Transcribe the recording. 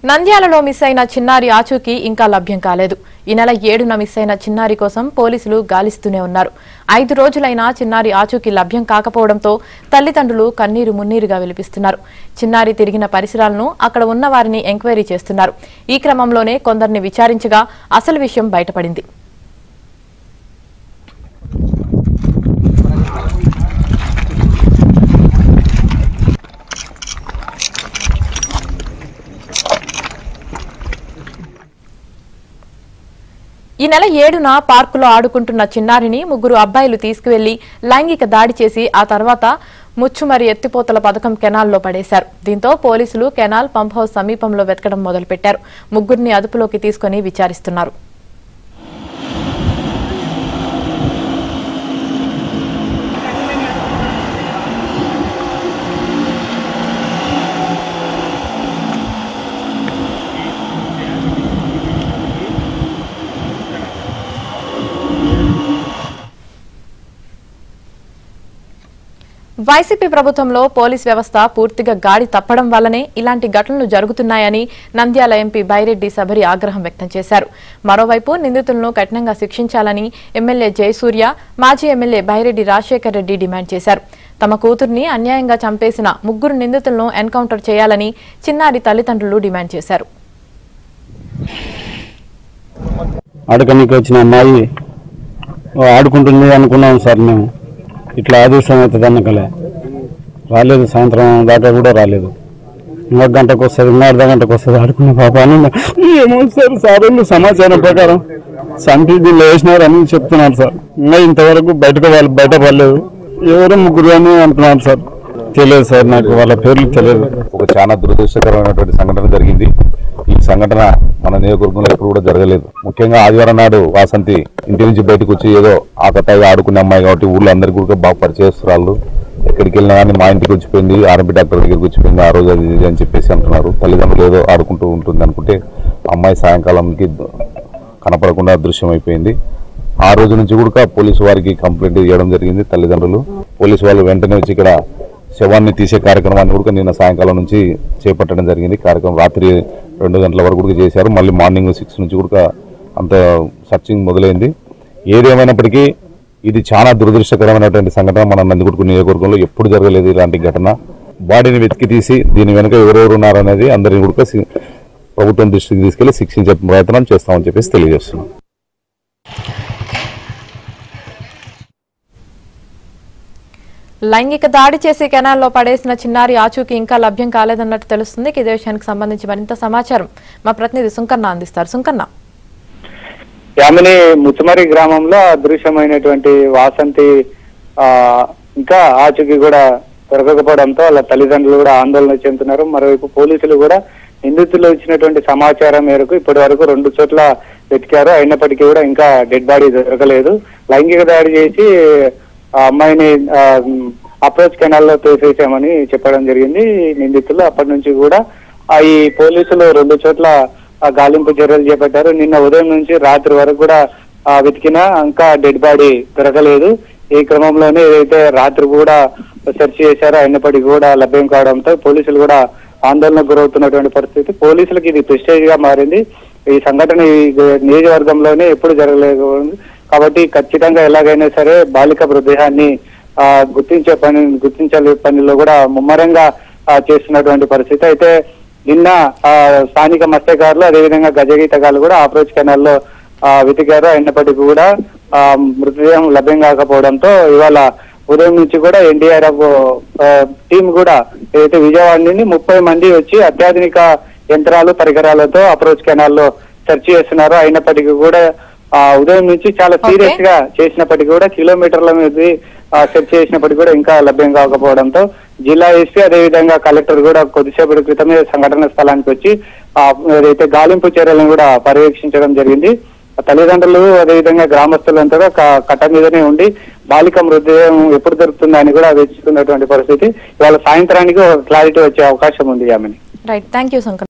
నంద్యాలలో మిస్ అయిన చిన్నారి ఆచూకీ ఇంకా లభ్యం కాలేదు ఈ నెల ఏడున మిస్ అయిన చిన్నారి కోసం పోలీసులు గాలిస్తూనే ఉన్నారు ఐదు రోజులైనా చిన్నారి ఆచూకీ లభ్యం కాకపోవడంతో తల్లిదండ్రులు కన్నీరు మున్నీరుగా విలిపిస్తున్నారు చిన్నారి తిరిగిన పరిసరాలను అక్కడ ఉన్న వారిని ఎంక్వైరీ చేస్తున్నారు ఈ క్రమంలోనే కొందరిని విచారించగా అసలు విషయం బయటపడింది ఈ నెల ఏడున పార్కులో ఆడుకుంటున్న చిన్నారిని ముగ్గురు అబ్బాయిలు తీసుకువెళ్లి లైంగిక దాడి చేసి ఆ తర్వాత ముచ్చుమరి ఎత్తిపోతల పథకం కెనాల్లో పడేశారు దీంతో పోలీసులు కెనాల్ పంప్ హౌస్ సమీపంలో వెతకడం మొదలుపెట్టారు ముగ్గురిని అదుపులోకి తీసుకుని విచారిస్తున్నారు వైసీపీ ప్రభుత్వంలో పోలీస్ వ్యవస్థ పూర్తిగా గాడి తప్పడం వల్లనే ఇలాంటి ఘటనలు జరుగుతున్నాయని నంద్యాల ఎంపీ బైరెడ్డి సబరి ఆగ్రహం వ్యక్తం చేశారు మరోవైపు నిందితులను కఠినంగా శిక్షించాలని ఎమ్మెల్యే జయసూర్య మాజీ ఎమ్మెల్యే బైరెడ్డి రాజశేఖర్ రెడ్డి డిమాండ్ చేశారు తమ కూతుర్ని అన్యాయంగా చంపేసిన ముగ్గురు నిందితులను ఎన్కౌంటర్ చేయాలని చిన్నారి తల్లిదండ్రులు డిమాండ్ చేశారు ఆడకనికి వచ్చిన అమ్మాయి ఆడుకుంటుంది అనుకున్నాం సార్ మేము ఇట్లా ఆదేశం అవుతుంది అనకలే రాలేదు సాయంత్రం దాకా కూడా రాలేదు ఇంకొక గంటకు వస్తుంది ఇంకా అర్ధ గంటకు వస్తుంది ఆడుకున్న పాప అని ఏమో సార్ సార్ వాళ్ళు సమాచారం ప్రకారం సంటి దీనిలో వేసినారని చెప్తున్నారు సార్ ఇంకా ఇంతవరకు బయటకు వాళ్ళు బయట పడలేదు ఎవరో ముగ్గురు అని అంటున్నారు సార్ తెలియదు సార్ నాకు వాళ్ళ పేర్లు తెలియదు ఒక చాలా దురదృష్టకరమైనటువంటి సంఘటన జరిగింది ఈ సంఘటన మన నియోజకవర్గంలో ఎప్పుడు కూడా జరగలేదు ముఖ్యంగా ఆదివారం నాడు వాసంతి ఇంటి నుంచి బయటకు వచ్చి ఏదో ఆకతాయిగా ఆడుకునే అమ్మాయి కాబట్టి ఊళ్ళో అందరికీ కూడా బాగా పరిచయస్తురాళ్ళు ఎక్కడికి వెళ్ళినా కానీ మా ఇంటికి వచ్చిపోయింది ఆర్ఎంపీ డాక్టర్ దగ్గరికి వచ్చిపోయింది ఆ రోజు అది ఇది అని చెప్పేసి అంటున్నారు తల్లిదండ్రులు ఏదో ఆడుకుంటూ ఉంటుంది అనుకుంటే అమ్మాయి సాయంకాలంకి కనపడకుండా అదృశ్యం అయిపోయింది ఆ రోజు నుంచి కూడా పోలీసు వారికి కంప్లైంట్ ఇవ్వడం జరిగింది తల్లిదండ్రులు పోలీసు వాళ్ళు వెంటనే వచ్చి ఇక్కడ శవాన్ని తీసే కార్యక్రమాన్ని కూడా నిన్న సాయంకాలం నుంచి చేపట్టడం జరిగింది కార్యక్రమం రాత్రి రెండు గంటల వరకు కూడా చేశారు మళ్ళీ మార్నింగ్ సిక్స్ నుంచి కూడా అంత సర్చింగ్ మొదలైంది ఏదేమైనప్పటికీ ఇది చాలా దురదృష్టకరమైనటువంటి సంఘటన మన నందిగుడుకు నియోజకవర్గంలో ఎప్పుడు జరగలేదు ఇలాంటి ఘటన బాడీని వెతికి తీసి దీని వెనుక ఎవరెవరు ఉన్నారనేది అందరిని కూడా సి- ప్రభుత్వం దృష్టికి తీసుకెళ్లి శిక్షించే ప్రయత్నం చేస్తామని చెప్పేసి తెలియజేస్తున్నాం లైంగిక దాడి చేసి కెనాల్లో పడేసిన చిన్నారి ఆచూకీ ఇంకా లభ్యం కాలేదన్నట్టు తెలుస్తుంది ఇదే విషయానికి సంబంధించి మరింత సమాచారం మా ప్రతినిధి సుంకన్న అందిస్తారు సుంకన్న యామిని ముచ్చమరి గ్రామంలో అదృశ్యమైనటువంటి వాసంతి ఆ ఇంకా ఆచూకీ కూడా దొరకకపోవడంతో వాళ్ళ తల్లిదండ్రులు కూడా ఆందోళన చెందుతున్నారు మరోవైపు పోలీసులు కూడా నిందితులు ఇచ్చినటువంటి సమాచారం మేరకు ఇప్పటి వరకు రెండు చోట్ల వెతికారు అయినప్పటికీ కూడా ఇంకా డెడ్ బాడీ దొరకలేదు లైంగిక దాడి చేసి ఆ అమ్మాయిని అప్రోచ్ కెనాల్లో తోసేసామని చెప్పడం జరిగింది నిందితులు అప్పటి నుంచి కూడా ఆ ఈ పోలీసులు రెండు చోట్ల ఆ గాలింపు చర్యలు చేపట్టారు నిన్న ఉదయం నుంచి రాత్రి వరకు కూడా ఆ వెతికినా ఇంకా డెడ్ బాడీ దొరకలేదు ఈ క్రమంలోనే ఏదైతే రాత్రి కూడా సెర్చ్ చేశారో అయినప్పటికీ కూడా లభ్యం కావడంతో పోలీసులు కూడా ఆందోళనకు గురవుతున్నటువంటి పరిస్థితి పోలీసులకు ఇది ప్రెస్టేజ్ గా మారింది ఈ సంఘటన ఈ నియోజకవర్గంలోనే ఎప్పుడు జరగలేదు కాబట్టి ఖచ్చితంగా ఎలాగైనా సరే బాలిక మృతదేహాన్ని ఆ గుర్తించే పని గుర్తించాలి పనిలో కూడా ముమ్మరంగా ఆ, చేస్తున్నటువంటి పరిస్థితి అయితే నిన్న ఆ, స్థానిక మత్స్యకారులు అదేవిధంగా గజగీతగాళ్ళు కూడా అప్రోచ్ కెనాల్లో ఆ, వెతికారు అయినప్పటికీ కూడా ఆ, మృతదేహం లభ్యం కాకపోవడంతో ఇవాళ ఉదయం నుంచి కూడా ఎన్డీఆర్ఎఫ్ టీం కూడా ఏదైతే విజయవాడ నుండి ముప్పై మంది వచ్చి అత్యాధునిక యంత్రాలు పరికరాలతో అప్రోచ్ కెనాల్లో సెర్చ్ చేస్తున్నారు అయినప్పటికీ కూడా ఆ ఉదయం నుంచి చాలా సీరియస్ గా చేసినప్పటికీ కూడా కిలోమీటర్ల మీద సెర్చ్ చేసినప్పటికీ కూడా ఇంకా లభ్యం కాకపోవడంతో జిల్లా ఎస్పీ అదేవిధంగా కలెక్టర్ కూడా కొద్దిసేపటి క్రితమే సంఘటన స్థలానికి వచ్చి ఆ ఏదైతే గాలింపు చర్యలను కూడా పర్యవేక్షించడం జరిగింది ఆ తల్లిదండ్రులు అదేవిధంగా గ్రామస్తులంతా కూడా క- కట్ట మీదనే ఉండి బాలిక మృతదేహం ఎప్పుడు దొరుకుతుందని కూడా వెతుకుతున్నటువంటి పరిస్థితి ఇవాళ సాయంత్రానికి ఒక క్లారిటీ వచ్చే అవకాశం ఉంది ఆమెని రైట్ థ్యాంక్ యూ సుంకన్న